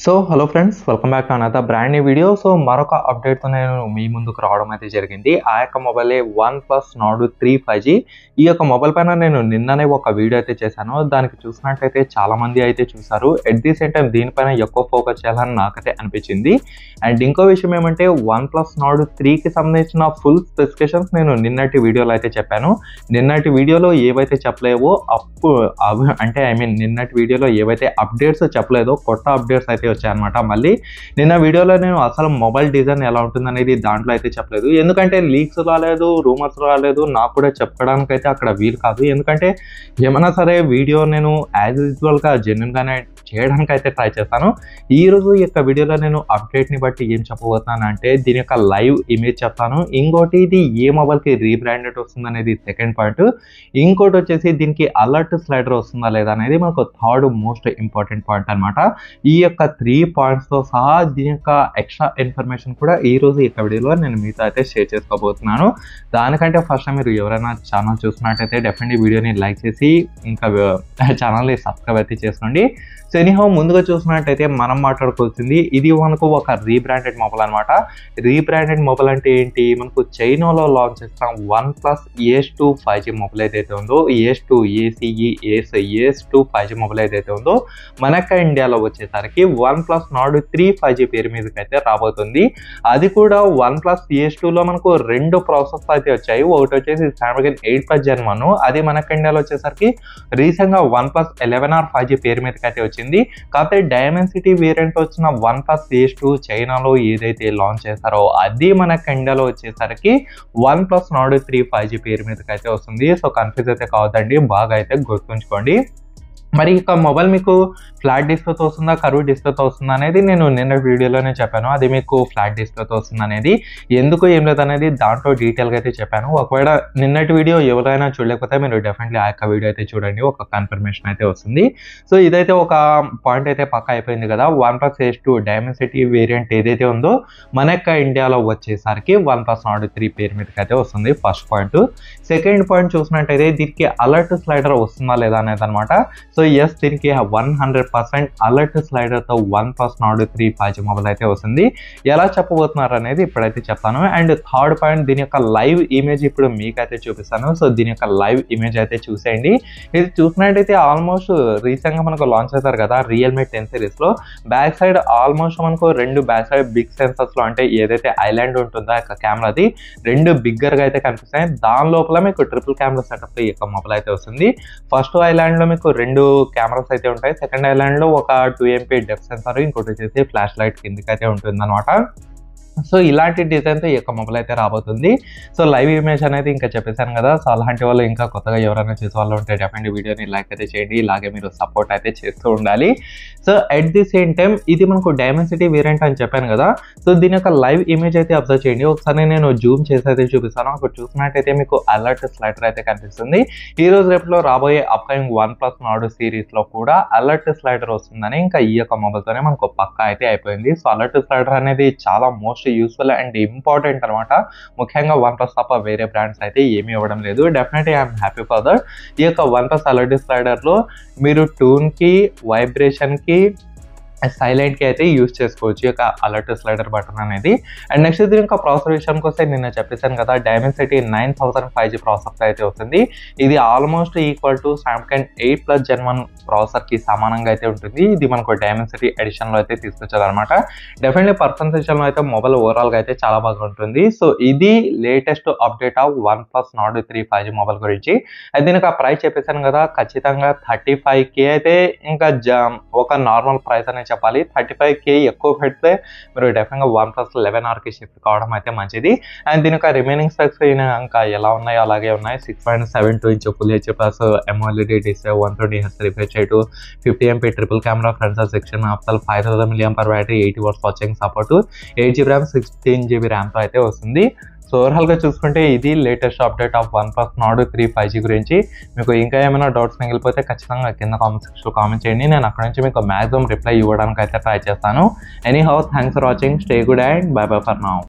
so hello friends welcome back to another brand new video so మరొక అప్డేట్తో నేను మీ ముందుకు రావడం అయితే జరిగింది ఆ యొక్క మొబైలే one plus Nord three five G ఈ యొక్క మొబైల్ పైన నేను నిన్ననే ఒక వీడియో అయితే చేశాను దానికి చూసినట్టయితే చాలా మంది అయితే చూసారు ఎట్ ది సేమ్ టైం దీనిపైన ఎక్కువ ఫోకస్ చేయాలని నాకైతే అనిపించింది అండ్ ఇంకో విషయం ఏమంటే వన్ ప్లస్ నాడు త్రీకి సంబంధించిన ఫుల్ స్పెసిఫికేషన్స్ నేను నిన్నటి వీడియోలో అయితే చెప్పాను నిన్నటి వీడియోలో ఏవైతే చెప్పలేవో అప్పు అవి అంటే ఐ మీన్ నిన్నటి వీడియోలో ఏవైతే అప్డేట్స్ చెప్పలేదో కొత్త అప్డేట్స్ అయితే వచ్చాయన్నమాట మళ్ళీ నిన్న వీడియోలో నేను అసలు మొబైల్ డిజైన్ ఎలా ఉంటుంది అనేది దాంట్లో అయితే చెప్పలేదు ఎందుకంటే లీక్స్ రాలేదు రూమర్స్ రాలేదు నాకు కూడా చెప్పడానికి అయితే అక్కడ వీలు కాదు ఎందుకంటే ఏమైనా సరే వీడియో నేను యాజ్ యూజువల్గా జెన్యున్గానే చేయడానికి అయితే ట్రై చేస్తాను ఈ రోజు ఈ యొక్క వీడియోలో నేను అప్డేట్ని బట్టి ఏం చెప్పబోతున్నాను అంటే దీని యొక్క లైవ్ ఇమేజ్ చెప్తాను ఇంకోటి ఇది ఏ మొబైల్కి రీబ్రాండెడ్ వస్తుంది అనేది సెకండ్ పాయింట్ ఇంకోటి వచ్చేసి దీనికి అలర్ట్ స్లైడర్ వస్తుందా లేదా అనేది మనకు థర్డ్ మోస్ట్ ఇంపార్టెంట్ పాయింట్ అనమాట ఈ యొక్క త్రీ పాయింట్స్తో సహా దీని యొక్క ఎక్స్ట్రా ఇన్ఫర్మేషన్ కూడా ఈ రోజు ఈ యొక్క వీడియోలో నేను మీతో అయితే షేర్ చేసుకోబోతున్నాను దానికంటే ఫస్ట్ మీరు ఎవరైనా ఛానల్ చూసినట్టయితే డెఫినెట్లీ వీడియోని లైక్ చేసి ఇంకా ఛానల్ని సబ్స్క్రైబ్ అయితే చేసుకోండి సో ఎనీహో ముందుగా చూసినట్టయితే మనం మాట్లాడుకోవాల్సింది ఇది మనకు ఒక రీబ్రాండెడ్ మొబైల్ అనమాట రీబ్రాండెడ్ మొబైల్ అంటే ఏంటి మనకు చైనాలో లాంచ్ చేస్తాం OnePlus Ace two five G mobile ఏదైతే ఉందో Ace two A C E Ace Ace two five G mobile ఏదైతే ఉందో మనక ఇండియాలో వచ్చేసరికి one plus Nord three five G పేరు మీదకి అయితే రాబోతుంది అది కూడా వన్ ప్లస్ ఏస్ టూలో మనకు రెండు ప్రాసెస్ అయితే వచ్చాయి ఒకటి వచ్చేసి స్నాప్డ్రాగన్ ఎయిట్ ప్లస్ జెన్ వన్ అది మనక ఇండియాలో వచ్చేసరికి రీసెంట్గా OnePlus eleven R five G పేరు మీదకి అయితే వచ్చింది కాకపోతే డైమెన్సిటీ వేరియంట్ వచ్చిన వన్ ప్లస్ ఏస్ టూ చైనాలో ఏదైతే లాంచ్ చేస్తారో అది మనకు ఇండియాలో వచ్చేసరికి one plus Nord three five G పేరు మీదకి అయితే వస్తుంది సో కన్ఫ్యూజ్ అయితే కావద్దండి బాగా అయితే గుర్తుంచుకోండి మరి ఇక మొబైల్ మీకు ఫ్లాట్ డిస్ప్లేతో వస్తుందా కరువు డిస్ప్లేతో వస్తుందా అనేది నేను నిన్న వీడియోలోనే చెప్పాను అది మీకు ఫ్లాట్ డిస్ప్లేతో వస్తుంది అనేది ఎందుకు ఏం లేదనేది దాంట్లో డీటెయిల్గా అయితే చెప్పాను ఒకవేళ నిన్నటి వీడియో ఎవరైనా చూడలేకపోతే మీరు డెఫినెట్లీ ఆ యొక్క వీడియో అయితే చూడండి ఒక కన్ఫర్మేషన్ అయితే వస్తుంది సో ఇదైతే ఒక పాయింట్ అయితే పక్క అయిపోయింది కదా one plus S two Dimensity variant ఏదైతే ఉందో మన యొక్క ఇండియాలో వచ్చేసరికి వన్ ప్లస్ నాట్ త్రీ పేరు మీదకి అయితే వస్తుంది ఫస్ట్ పాయింట్ సెకండ్ పాయింట్ చూసినట్టయితే దీనికి అలర్ట్ స్లైడర్ వస్తుందా లేదా అనేది అనమాట సో ఎస్ దీనికి వన్ హండ్రెడ్ పర్సెంట్ అలర్ట్ స్లైడర్తో one plus Nord three five G mobile అయితే వస్తుంది ఎలా చెప్పబోతున్నారు అనేది ఇప్పుడైతే చెప్తాను అండ్ థర్డ్ పాయింట్ దీని యొక్క లైవ్ ఇమేజ్ ఇప్పుడు మీకైతే చూపిస్తాను సో దీని యొక్క లైవ్ ఇమేజ్ అయితే చూసేయండి ఇది చూసినట్టయితే ఆల్మోస్ట్ రీసెంట్గా మనకు లాంచ్ అవుతారు కదా రియల్మీ టెన్ సిరీస్లో బ్యాక్ సైడ్ ఆల్మోస్ట్ మనకు రెండు బ్యాక్ సైడ్ బిగ్ సెన్సర్స్లో అంటే ఏదైతే ఐలాండ్ ఉంటుందో ఆ యొక్క కెమెరాది రెండు బిగ్గర్గా అయితే కనిపిస్తాయి దాని లోపల మీకు ట్రిపుల్ కెమెరా సెటప్ ఈ యొక్క మొబైల్ అయితే వస్తుంది ఫస్ట్ ఐలాండ్లో మీకు రెండు కెమెరాస్ అయితే ఉంటాయి సెకండ్ ఐలాండ్లో ఒక టూ ఎంపీ డెప్ సెన్సార్ ఇంకోటి వచ్చేసి ఫ్లాష్ లైట్ కిందకి అయితే ఉంటుంది అనమాట సో ఇలాంటి డిజైన్తో ఈ యొక్క మొబైల్ అయితే రాబోతుంది సో లైవ్ ఇమేజ్ అనేది ఇంకా చెప్పేశాను కదా సో అలాంటి వాళ్ళు ఇంకా కొత్తగా ఎవరైనా చేసే వాళ్ళు ఉంటే డెఫినెట్లీ వీడియోని లైక్ అయితే చేయండి ఇలాగే మీరు సపోర్ట్ అయితే చేస్తూ ఉండాలి so at the same time ఇది మనకు డైమెన్సిటీ వేరియంట్ అని చెప్పాను కదా సో దీని యొక్క లైవ్ ఇమేజ్ అయితే అబ్జర్వ్ చేయండి ఒకసారి నేను జూమ్ చేసి అయితే చూపిస్తాను అక్కడ చూసినట్టయితే మీకు అలర్ట్ స్లైడర్ అయితే కనిపిస్తుంది ఈ రోజు రేపులో రాబోయే అప్కమింగ్ వన్ ప్లస్ నాడు సిరీస్లో కూడా అలర్ట్ స్లైడర్ వస్తుందని ఇంకా ఈ యొక్క మొబైల్తోనే మనకు పక్కా అయితే అయిపోయింది సో అలర్ట్ స్లైడర్ అనేది చాలా మోస్ట్ యూస్ఫుల్ అండ్ ఇంపార్టెంట్ అనమాట ముఖ్యంగా వన్ ప్లస్ తప్ప వేరే బ్రాండ్స్ అయితే ఏమీ ఇవ్వడం లేదు definitely I'm happy for that ఈ యొక్క వన్ ప్లస్ అలర్ట్ స్లైడర్లో మీరు ట్యూన్కి వైబ్రేషన్కి సైలెంట్కి అయితే యూస్ చేసుకోవచ్చు ఈ యొక్క అలర్ట్ స్లైడర్ బటన్ అనేది అండ్ నెక్స్ట్ దీని యొక్క ప్రాసెసర్ విషయానికి వస్తే నిన్న చెప్పేశాను కదా Dimensity nine thousand five G processor అయితే వస్తుంది ఇది almost equal to Samsung eight plus gen one ప్రాసెసర్కి సమానంగా అయితే ఉంటుంది ఇది మనకు డైమెన్సిటీ ఎడిషన్లో అయితే తీసుకొచ్చారు అనమాట డెఫినెట్లీ పర్ఫార్మెన్స్ విషయంలో అయితే మొబైల్ ఓవరాల్గా అయితే చాలా బాగా ఉంటుంది సో ఇది latest update of one plus Nord three five G mobile గురించి అయితే దీనికి ఆ ప్రైస్ చెప్పేశాను కదా ఖచ్చితంగా థర్టీ ఫైవ్ కే అయితే ఇంకా జ ఒక నార్మల్ ప్రైస్ అనేది చెప్పాలి థర్టీ ఫైవ్ కే ఎక్కువ పెడితే మీరు డెఫినెట్గా వన్ ప్లస్ లెవెన్ ఆర్కి షిఫ్ట్ కావడం అయితే మంచిది అండ్ దీని యొక్క రిమైనింగ్ స్పెక్స్ ఇంకా ఎలా ఉన్నాయో అలాగే ఉన్నాయి six point seven two inch full H plus AMOLED display one twenty H refresh rate fifty MP triple camera front section అఫ్తల్ five thousand milliamp per battery eighty watts watching support eight GB RAM sixteen GB ర్యామ్తో అయితే వస్తుంది so ఓవరాల్గా చూసుకుంటే ఇది latest update of one plus Nord three five G గురించి మీకు ఇంకా ఏమైనా డౌట్స్ మిగిలిపోతే ఖచ్చితంగా కింద కామెంట్ సెక్షన్లో కామెంట్ చేయండి నేను అక్కడ నుంచి మీకు మ్యాక్సిమం రిప్లై ఇవ్వడానికి అయితే ట్రై చేస్తాను anyhow thanks for watching stay good and bye bye for now